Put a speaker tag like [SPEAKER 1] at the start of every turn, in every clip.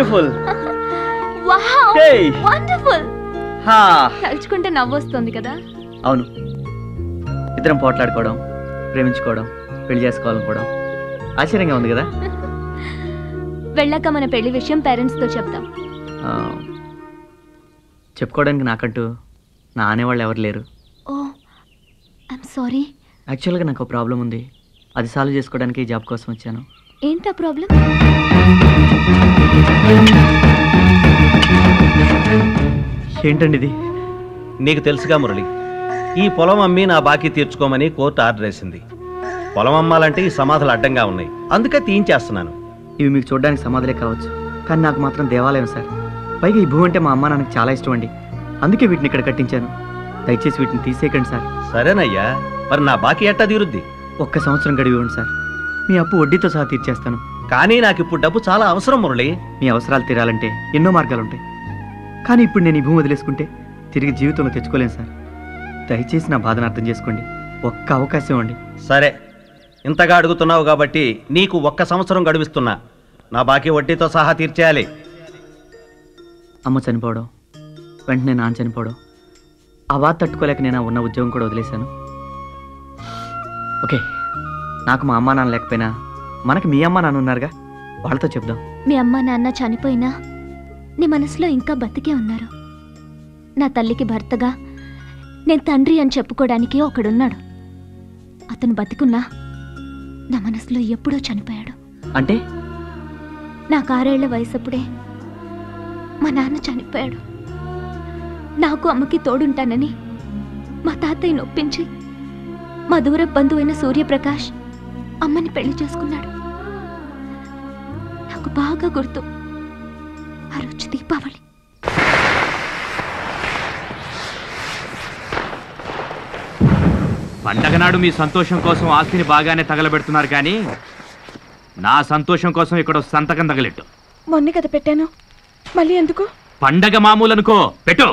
[SPEAKER 1] Beautiful
[SPEAKER 2] wow
[SPEAKER 1] Hey.
[SPEAKER 2] Wonderful
[SPEAKER 1] హా
[SPEAKER 2] తలుచుకుంటే నవ్వొస్తుంది కదా
[SPEAKER 1] అవును ఇద్దరం పోట్లాడుకోవడం ప్రేమించుకోవడం పెళ్లి చేసుకోవాలనుకోవడం ఆశ్చర్యంగా ఉంది కదా
[SPEAKER 2] వెళ్ళాక మన పెళ్లి విషయం పేరెంట్స్ తో చెప్తాం
[SPEAKER 1] ఆ, చెప్పుకోవడానికి నాకంటూ నా అనేవాళ్ళు ఎవరు లేరు
[SPEAKER 2] ఓ ఐమ్ సారీ
[SPEAKER 1] యాక్చువల్గా నాకు ప్రాబ్లం ఉంది అది సాల్వ్ చేసుకోవడానికి ఈ జాబ్ కోసం వచ్చాను
[SPEAKER 2] ఏంటా ప్రాబ్లం
[SPEAKER 1] ఏంటండి ఇది
[SPEAKER 3] నీకు తెలుసుగా మురళి ఈ పొలం అమ్మి నా బాకీ తీర్చుకోమని కోర్టు ఆర్డర్ వేసింది పొలం అమ్మాలంటే ఈ సమాధులు అడ్డంగా ఉన్నాయి అందుకే తీయించేస్తున్నాను
[SPEAKER 1] ఇవి మీకు చూడడానికి సమాధులే కావచ్చు కానీ నాకు మాత్రం దేవాలయం సార్ పైగా ఈ భూమి అంటే మా అమ్మ నాన్నకి చాలా ఇష్టం అండి అందుకే వీటిని ఇక్కడ కట్టించాను దయచేసి వీటిని తీసేయకండి సార్
[SPEAKER 3] సరేనయ్యా మరి నా బాకీ ఎట్టా తీరుద్ది
[SPEAKER 1] ఒక్క సంవత్సరం గడివి ఇవ్వండి సార్ మీ అప్పు వడ్డీతో సహా తీర్చేస్తాను
[SPEAKER 3] కానీ నాకు ఇప్పుడు డబ్బు చాలా అవసరం మురళి
[SPEAKER 1] మీ అవసరాలు తీరాలంటే ఎన్నో మార్గాలు ఉంటాయి కానీ ఇప్పుడు నేను ఈ భూమి వదిలేసుకుంటే తిరిగి జీవితంలో తెచ్చుకోలేను సార్ దయచేసి నా బాధను అర్థం చేసుకోండి ఒక్క అవకాశం అండి
[SPEAKER 3] సరే ఇంతగా అడుగుతున్నావు కాబట్టి నీకు ఒక్క సంవత్సరం గడువిస్తున్నా నా బాకీ వడ్డీతో సహా తీర్చేయాలి
[SPEAKER 1] అమ్మ చనిపోవడం వెంటనే నాన్న చనిపోవడం ఆ బాధ తట్టుకోలేక నేను ఆ ఉన్న ఉద్యోగం కూడా వదిలేశాను ఓకే నాకు మా అమ్మ నాన్న లేకపోయినా మనకి మీ అమ్మ నాన్న ఉన్నారుగా వాళ్ళతో చెప్దాం
[SPEAKER 2] మీ అమ్మ నాన్న చనిపోయినా నీ మనసులో ఇంకా బతికే ఉన్నారు నా తల్లికి భర్తగా నేను తండ్రి అని చెప్పుకోవడానికి ఒకడున్నాడు అతను బతికున్నా నా మనసులో ఎప్పుడో చనిపోయాడు
[SPEAKER 1] అంటే
[SPEAKER 2] నాకు ఆరేళ్ల వయసప్పుడే మా నాన్న చనిపోయాడు నాకు అమ్మకి తోడుంటానని మా తాతయ్య నొప్పించి మా దూర బంధువైన సూర్యప్రకాష్ అమ్మని పెళ్లి చేసుకున్నాడు నాకు బాగా గుర్తు ఆ రోజు దీపావళి
[SPEAKER 4] పండగ నాడు మీ సంతోషం కోసం ఆస్తిని బాగానే తగలబెడుతున్నారు కానీ నా సంతోషం కోసం ఇక్కడ ఓ సంతకం తగలెట్టు
[SPEAKER 5] మొన్నే కదా పెట్టాను మళ్ళీ ఎందుకు
[SPEAKER 4] పండగ మామూలు అనుకో పెట్టు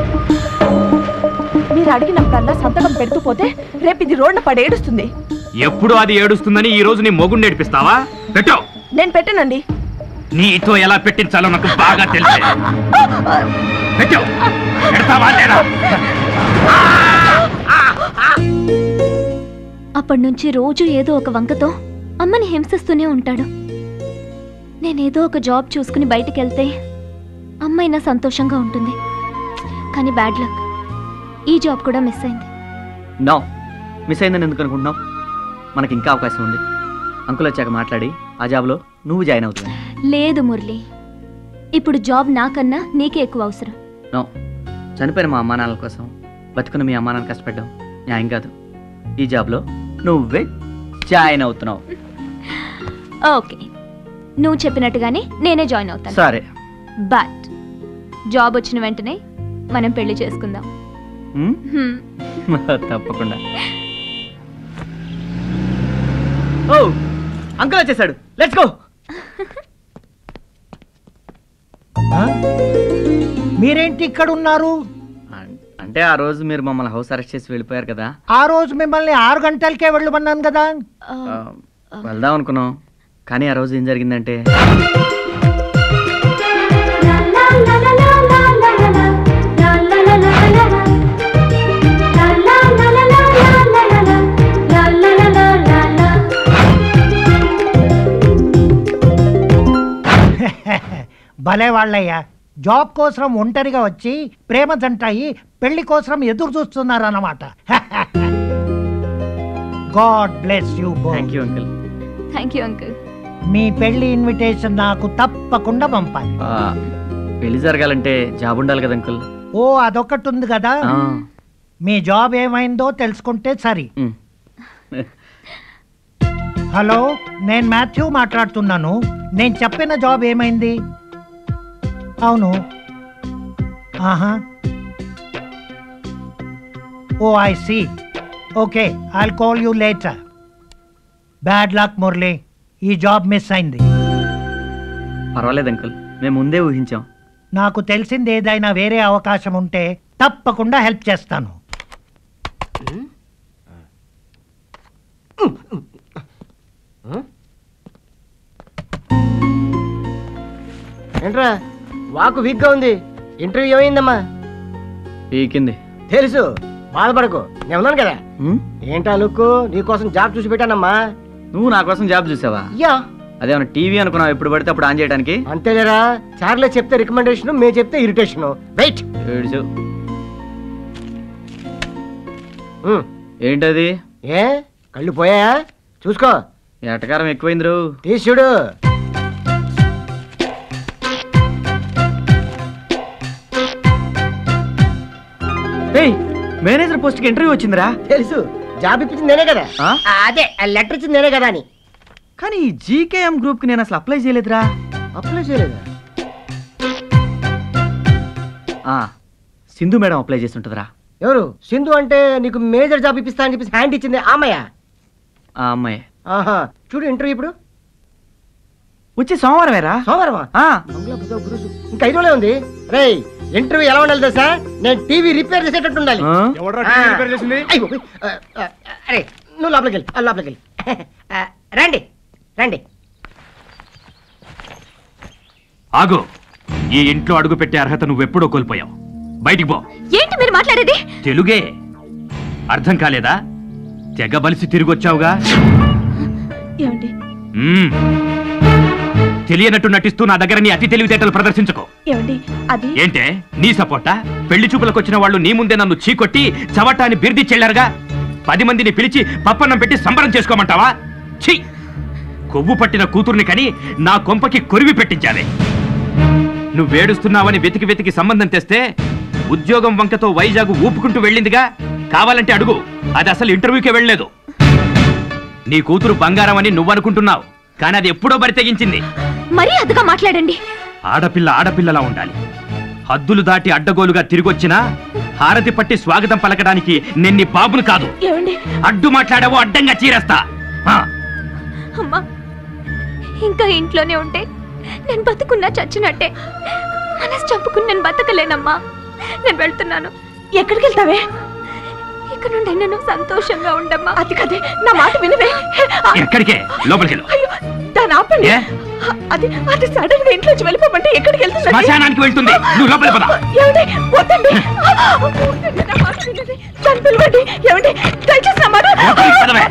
[SPEAKER 5] మీరు అడిగినప్పుడల్లా సంతకం పెడుతూ పోతే రేపు ఇది రోడ్న పడేడుస్తుంది
[SPEAKER 4] ఎప్పుడు అది ఏడుస్తుందని ఈ రోజు నీ మొగుడు నేర్పిస్తావా పెట్టు
[SPEAKER 5] నేను పెట్టానండి
[SPEAKER 4] నీతో ఎలా పెట్టించాలో నాకు బాగా తెలుసు పెట్టు పెడతావా లేదా
[SPEAKER 2] అప్పటి నుంచి రోజు ఏదో ఒక వంకతో అమ్మని హింసిస్తూనే ఉంటాడు నేనేదో ఒక జాబ్ చూసుకుని బయటికి వెళ్తే అమ్మైనా సంతోషంగా ఉంటుంది కానీ బ్యాడ్ లక్ ఈ జాబ్ కూడా మిస్ అయింది
[SPEAKER 1] నో మిస్ అయిందని ఎందుకు అనుకుంటున్నావు మనకి ఇంకా అవకాశం ఉంది అంకుల్ వచ్చాక మాట్లాడి ఆ జాబ్లో నువ్వు జాయిన్ అవుతుంది
[SPEAKER 2] లేదు మురళి ఇప్పుడు జాబ్ నాకన్నా నీకే ఎక్కువ అవసరం
[SPEAKER 1] నో చనిపోయిన మా అమ్మా నాన్నల కోసం బతుకున్న మీ అమ్మా నాన్న కష్టపడ్డాం న్యాయం కాదు ఈ జాబ్లో నువ్వే జాయిన్ అవుతున్నావు
[SPEAKER 2] ఓకే నువ్వు చెప్పినట్టుగానే నేనే జాయిన్ అవుతాను
[SPEAKER 1] సరే
[SPEAKER 2] బట్ జాబ్ వచ్చిన వెంటనే మనం పెళ్లి చేసుకుందాం
[SPEAKER 1] హ్మ్?
[SPEAKER 2] హ్మ్.
[SPEAKER 1] తప్పకుండా ఓ అంకుల్ వచ్చేసాడు లెట్స్ గో
[SPEAKER 6] మీరేంటి ఇక్కడ ఉన్నారు
[SPEAKER 1] అంటే ఆ రోజు మీరు మమ్మల్ని హౌస్ అరెస్ట్ చేసి వెళ్ళిపోయారు కదా
[SPEAKER 6] ఆ రోజు మిమ్మల్ని ఆరు గంటలకే వెళ్ళమన్నాను కదా
[SPEAKER 1] ఆ, వెళ్దాం అనుకున్నాం కానీ ఆ రోజు ఏం జరిగిందంటే
[SPEAKER 6] భలే వాళ్ళయ్యా జాబ్ కోసం ఒంటరిగా వచ్చి ప్రేమ జంటాయి పెళ్లి కోసం ఎదురు చూస్తున్నారు అన్నమాట god bless you
[SPEAKER 1] thank you uncle
[SPEAKER 2] thank you uncle
[SPEAKER 6] మీ పెళ్లి ఇన్విటేషన్ నాకు తప్పకుండా పంపాలి
[SPEAKER 1] పెళ్లి జరగాలంటే జాబ్ ఉండాలి కదా అంకుల్
[SPEAKER 6] ఓ అదొకటి ఉంది కదా
[SPEAKER 1] ఆ,
[SPEAKER 6] మీ జాబ్ ఏమైందో తెలుసుకుంటే సరి
[SPEAKER 1] ఉమ్.
[SPEAKER 6] హలో నేను మాథ్యూ మాట్లాడుతున్నాను నేను చెప్పిన జాబ్ ఏమైంది అవును ఆహా oh I see okay I call you later bad luck Murali ఈ జాబ్ మిస్ అయింది
[SPEAKER 1] పర్వాలేదు అంకుల్ మేము ముందే ఊహించాం
[SPEAKER 6] నాకు తెలిసింది ఏదైనా వేరే అవకాశం ఉంటే తప్పకుండా హెల్ప్ చేస్తాను
[SPEAKER 7] ఏంట్రా వాకు వీక్గా ఉంది ఇంటర్వ్యూ ఏమైందమ్మా
[SPEAKER 1] పీకింది
[SPEAKER 7] తెలుసు బాధపడకు నేను ఉన్నాను కదా
[SPEAKER 1] ఉమ్,
[SPEAKER 7] ఏంటా లుక్కు నీకోసం జాబ్ చూసి పెట్టానమ్మా
[SPEAKER 1] నువ్వు నా కోసం జాబ్ చూసావా
[SPEAKER 7] యా
[SPEAKER 1] అదేమన్నా టీవీ అనుకున్నావు ఎప్పుడు పడితే అప్పుడు ఆన్ చేయడానికి
[SPEAKER 7] అంతేలేరా చార్లే చెప్తే రికమెండేషన్ మేము చెప్తే ఇరిటేషన్ వెయిట్
[SPEAKER 1] ఏడ్చు. ఏంటది
[SPEAKER 7] ఏ కళ్ళు పోయాయా చూసుకో
[SPEAKER 1] ఎటకారం ఎక్కువైంది రో
[SPEAKER 7] తీసి చూడు
[SPEAKER 1] ఏయ్ మేనేజర్ పోస్ట్కి ఇంటర్వ్యూ వచ్చిందిరా
[SPEAKER 7] తెలుసు జాబ్ ఇప్పించింది నేనే కదా
[SPEAKER 1] ఆ?
[SPEAKER 7] ఆ, అదే లెటర్ ఇచ్చింది నేనే కదా అని
[SPEAKER 1] కానీ ఈ జీకేఎం గ్రూప్కి నేను అసలు అప్లై చేయలేదురా
[SPEAKER 7] అప్లై చేయలేదా
[SPEAKER 1] ఆ, సింధు మేడం అప్లై చేసి ఉంటుందిరా
[SPEAKER 7] ఎవరు సింధు అంటే నీకు మేజర్ జాబ్ ఇప్పిస్తా అని చెప్పేసి హ్యాండ్ ఇచ్చింది ఆమెయ
[SPEAKER 1] ఆ అమ్మాయి
[SPEAKER 7] ఆహా చూడు ఇంటర్వ్యూ ఇప్పుడు
[SPEAKER 1] వచ్చే సోమవారమేరా
[SPEAKER 7] సోమవారమా
[SPEAKER 1] ఆ,
[SPEAKER 7] మంగళ బుధ గురు సు- ఇంకా ఐదు రోజులే ఉంది రేయ్ ఇంటర్వ్యూ ఎలా ఉండాలి తెలుసా నేను టీవీ రిపేర్ చేసేటట్టు ఉండాలి
[SPEAKER 1] ఆ?
[SPEAKER 7] ఆ. అయ్యో, ఆ, ఆ, అరే నువ్వు లోపలికి వెళ్ళి ఆ, లోపలికి వెళ్ళి ఆ, రండి రండి
[SPEAKER 4] ఆగు ఈ ఇంట్లో అడుగు పెట్టే అర్హత నువ్వెప్పుడో కోల్పోయావు బయటికి పో
[SPEAKER 2] ఏంటి మీరు మాట్లాడేది
[SPEAKER 4] తెలుగే అర్థం కాలేదా తెగ బలిసి తిరిగొచ్చావుగా
[SPEAKER 5] ఏమండి
[SPEAKER 4] మ్మ్. తెలియనట్టు నటిస్తూ నా దగ్గర నీ అతి తెలివితేటలు ప్రదర్శించుకో
[SPEAKER 5] ఏమండి అది
[SPEAKER 4] ఏంటే నీ సపోర్టా పెళ్లి చూపులకు వచ్చిన వాళ్ళు నీ ముందే నన్ను చీకొట్టి చవటాన్ని బిర్ది చెల్లారుగా పది మందిని పిలిచి పప్పన్నం పెట్టి సంబరం చేసుకోమంటావా ఛీ కొవ్వు పట్టిన కూతుర్ని కని నా కొంపకి కొరివి పెట్టించావే నువ్వేడుస్తున్నావని వెతికి వెతికి సంబంధం తెస్తే ఉద్యోగం వంకతో వైజాగ్ ఊపుకుంటూ వెళ్ళిందిగా కావాలంటే అడుగు అది అసలు ఇంటర్వ్యూకే వెళ్ళలేదు నీ కూతురు బంగారం అని నువ్వనుకుంటున్నావు కానీ అది ఎప్పుడో బరి తెగించింది
[SPEAKER 2] మరీ అదుగా మాట్లాడండి
[SPEAKER 4] ఆడపిల్ల ఆడపిల్లలా ఉండాలి హద్దులు దాటి అడ్డగోలుగా తిరిగొచ్చినా హారతి పట్టి స్వాగతం పలకడానికి నిన్ని బాబును కాదు
[SPEAKER 5] ఏమండి
[SPEAKER 4] అడ్డు మాట్లాడావో అడ్డంగా చీరేస్తా ఆ,
[SPEAKER 2] అమ్మా ఇంకా ఇంట్లోనే ఉంటే నేను బతుకున్నా చచ్చినట్టే మనసు చంపుకుని నేను బతకలేనమ్మా నేను వెళ్తున్నాను
[SPEAKER 5] ఎక్కడికి వెళ్తావే
[SPEAKER 2] ఇక నుండి నేను సంతోషంగా ఉండమ్మా
[SPEAKER 5] అది కదే నా మాట వినవే ఆ,
[SPEAKER 4] ఎక్కడికే లోపలికి వెళ్ళు
[SPEAKER 5] అయ్యో దాని ఆపండి
[SPEAKER 4] ఏ?
[SPEAKER 5] అది అది సడన్ గా ఇంట్లోంచి వెళ్ళిపోమంటే ఎక్కడికి వెళ్తుంది
[SPEAKER 4] శ్మశానానికి వెళ్తుంది నువ్వు లోపలికి పద
[SPEAKER 5] ఏమండి వద్దండి వద్దండి, నా మాట వినండి. దాన్ని పిలవండి ఏమండి దయచేసి నా మాట
[SPEAKER 4] లోపలికి పదవే.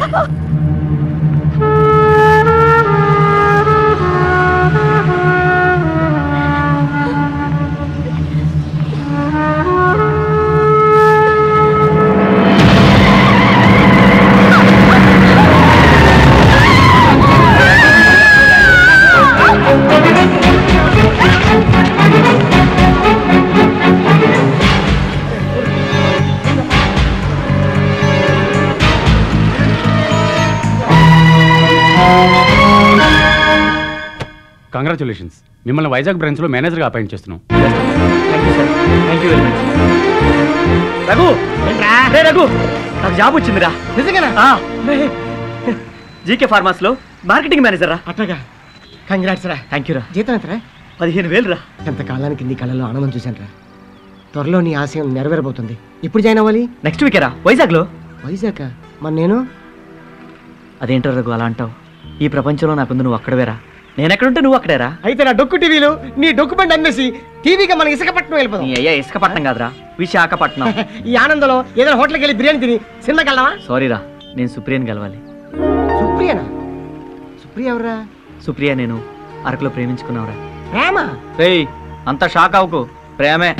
[SPEAKER 8] కంగ్రాచులేషన్స్ మిమ్మల్ని వైజాగ్ బ్రాంచ్లో మేనేజర్గా అపాయింట్ చేస్తున్నాం
[SPEAKER 1] thank you sir thank you very much Raghu రే రఘు నాకు జాబ్ వచ్చిందిరా
[SPEAKER 7] నిజంగానా
[SPEAKER 1] ఆ, జీకే ఫార్మాస్ లో మార్కెటింగ్ మేనేజర్ రా
[SPEAKER 7] అట్లాగా కంగ్రాట్స్ రా
[SPEAKER 1] థ్యాంక్ యూ రా
[SPEAKER 7] జీతం ఎంతరా
[SPEAKER 1] పదిహేను వేలు రా
[SPEAKER 7] ఎంతకాలానికి నీ కళ్ళలో ఆనందం చూశాను రా త్వరలో నీ ఆశయం నెరవేరబోతుంది ఎప్పుడు జాయిన్ అవ్వాలి
[SPEAKER 1] నెక్స్ట్ వీకే రా వైజాగ్ లో
[SPEAKER 7] వైజాగ్ మరి నేను
[SPEAKER 1] అదేంటో రఘు అలా అంటావు ఈ ప్రపంచంలో నాకుంది నువ్వు అక్కడవేరా నేను ఎక్కడుంటే నువ్వు అక్కడేరా
[SPEAKER 7] అయితే నా డొక్కు టీవీలు నీ డొక్యుమెంట్ అమ్మేసి టీవీగా మన ఇసుకపట్నం
[SPEAKER 1] నీ
[SPEAKER 7] వెళ్ళిపోదాం
[SPEAKER 1] అయ్యా ఇసుకపట్నం కాదురా విశాఖపట్నం
[SPEAKER 7] ఈ ఆనందంలో ఏదైనా హోటల్కి వెళ్ళి బిర్యానీ తిని సినిమాకి వెళ్దామా
[SPEAKER 1] సారీ రా నేను సుప్రియని కలవాలి
[SPEAKER 7] సుప్రియనా సుప్రియ ఎవరా
[SPEAKER 1] సుప్రియ నేను అరకులో ప్రేమించుకున్నావురా
[SPEAKER 7] ప్రేమ
[SPEAKER 1] రేయ్ అంత షాక్ అవ్వకు ప్రేమే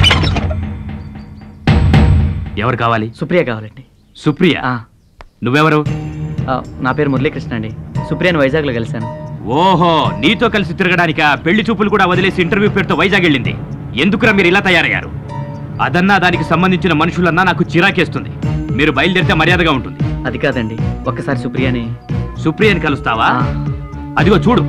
[SPEAKER 4] ఎవరు కావాలి
[SPEAKER 1] సుప్రియ కావాలండి
[SPEAKER 4] సుప్రియ
[SPEAKER 1] ఆ,
[SPEAKER 4] నువ్వెవరు
[SPEAKER 1] ఆ, నా పేరు మురళీకృష్ణ అండి సుప్రియని వైజాగ్లో కలిశాను
[SPEAKER 4] ఓహో నీతో కలిసి తిరగడానిక పెళ్లి చూపులు కూడా వదిలేసి ఇంటర్వ్యూ పేరుతో వైజాగ్ వెళ్ళింది ఎందుకురా మీరు ఇలా తయారయ్యారు అదన్నా దానికి సంబంధించిన మనుషులన్నా నాకు చిరాకేస్తుంది మీరు బయలుదేరితే మర్యాదగా ఉంటుంది
[SPEAKER 1] అది కాదండి ఒక్కసారి సుప్రియని
[SPEAKER 4] సుప్రియని కలుస్తావా
[SPEAKER 1] ఆ,
[SPEAKER 4] అదిగో చూడు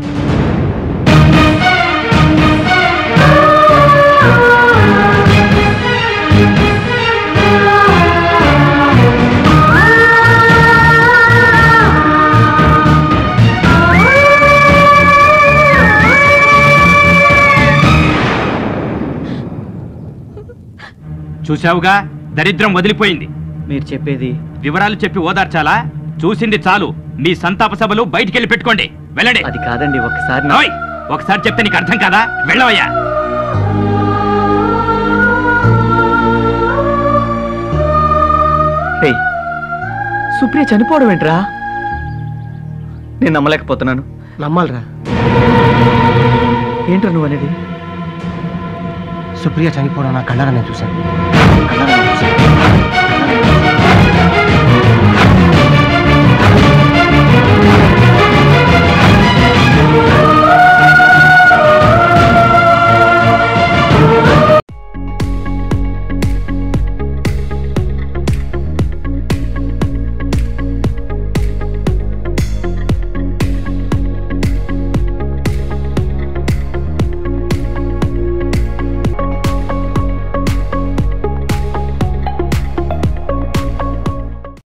[SPEAKER 4] చూశావుగా దరిద్రం వదిలిపోయింది
[SPEAKER 1] మీరు చెప్పేది
[SPEAKER 4] వివరాలు చెప్పి ఓదార్చాలా చూసింది చాలు మీ సంతాప సభలు బయటికెళ్ళి పెట్టుకోండి వెళ్ళండి
[SPEAKER 1] అది కాదండి ఒక్కసారి నా-
[SPEAKER 4] ఓయ్! ఒకసారి చెప్తే నీకు అర్థం కాదా వెళ్ళవయ్యా
[SPEAKER 1] రేయ్ సుప్రియ చనిపోవడం ఏంట్రా నేను నమ్మలేకపోతున్నాను
[SPEAKER 7] నమ్మాలిరా
[SPEAKER 1] ఏంట్రా నువ్వు అనేది
[SPEAKER 7] సుప్రియ చనిపోవడం నా కళ్ళారా నేను చూశాను కళ్ళారా నేను చూశాను.